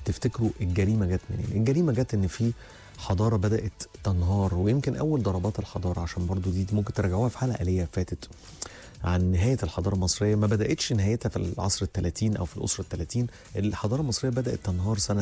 تفتكروا الجريمه جت منين الجريمه جت ان في حضاره بدات تنهار ويمكن اول ضربات الحضاره عشان برضو دي ممكن ترجعوها في حلقه ليا فاتت عن نهاية الحضارة المصرية ما بدأتش نهايتها في العصر الثلاثين أو في الأسرة الثلاثين الحضارة المصرية بدأت تنهار سنة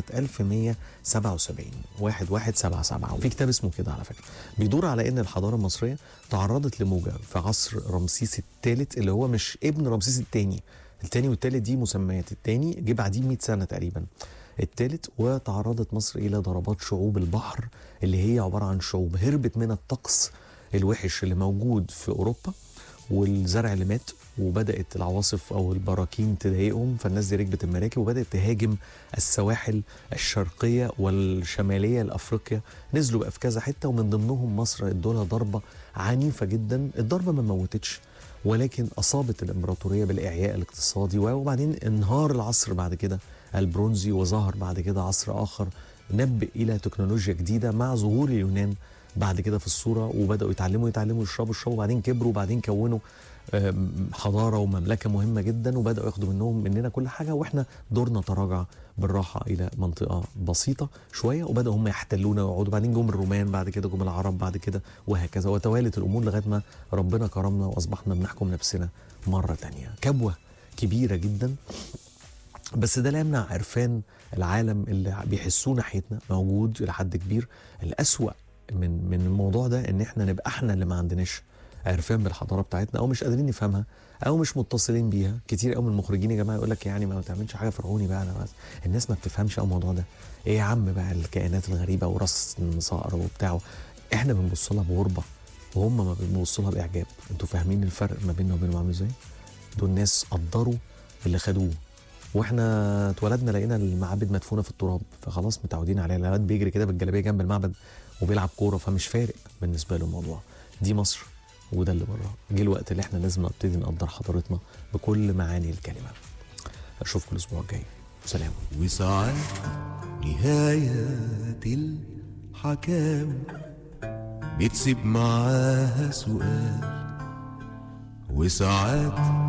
1177 واحد واحد سبعة سبعة وفي كتاب اسمه كده على فكرة بيدور على أن الحضارة المصرية تعرضت لموجة في عصر رمسيس الثالث اللي هو مش ابن رمسيس الثاني الثاني والثالث دي مسميات الثاني جه بعديه 100 سنة تقريبا الثالث وتعرضت مصر إلى ضربات شعوب البحر اللي هي عبارة عن شعوب هربت من الطقس الوحش اللي موجود في أوروبا والزرع اللي مات وبدات العواصف او البراكين تضايقهم فالناس دي ركبت المراكب وبدات تهاجم السواحل الشرقيه والشماليه لافريقيا نزلوا بقى في كذا حته ومن ضمنهم مصر ادولها ضربه عنيفه جدا الضربه ما موتتش ولكن اصابت الامبراطوريه بالاعياء الاقتصادي وبعدين انهار العصر بعد كده البرونزي وظهر بعد كده عصر اخر نبئ الى تكنولوجيا جديده مع ظهور اليونان بعد كده في الصوره وبداوا يتعلموا يتعلموا يشربوا يشربوا وبعدين كبروا وبعدين كونوا حضاره ومملكه مهمه جدا وبداوا ياخدوا منهم مننا كل حاجه واحنا دورنا تراجع بالراحه الى منطقه بسيطه شويه وبداوا هم يحتلونا ويقعدوا بعدين جم الرومان بعد كده جم العرب بعد كده وهكذا وتوالت الامور لغايه ما ربنا كرمنا واصبحنا بنحكم نفسنا مره تانية كبوه كبيره جدا بس ده لا يمنع عرفان العالم اللي بيحسوه ناحيتنا موجود الى حد كبير الاسوأ من من الموضوع ده ان احنا نبقى احنا اللي ما عندناش عرفان بالحضاره بتاعتنا او مش قادرين نفهمها او مش متصلين بيها كتير قوي من المخرجين يا جماعه يقول لك يعني ما تعملش حاجه فرعوني بقى انا بس الناس ما بتفهمش قوي الموضوع ده ايه يا عم بقى الكائنات الغريبه وراس صقر وبتاع احنا بنبص لها بغربه وهم ما بيبصوا لها باعجاب انتوا فاهمين الفرق ما بيننا وبينهم عامل ازاي دول ناس قدروا اللي خدوه واحنا اتولدنا لقينا المعابد مدفونه في التراب فخلاص متعودين عليها الولاد بيجري كده بالجلابيه جنب المعبد وبيلعب كوره فمش فارق بالنسبه له الموضوع دي مصر وده اللي بره جه الوقت اللي احنا لازم نبتدي نقدر حضارتنا بكل معاني الكلمه اشوفكم الاسبوع الجاي سلام وساعات نهاية الحكاوي بتسيب معاها سؤال وساعات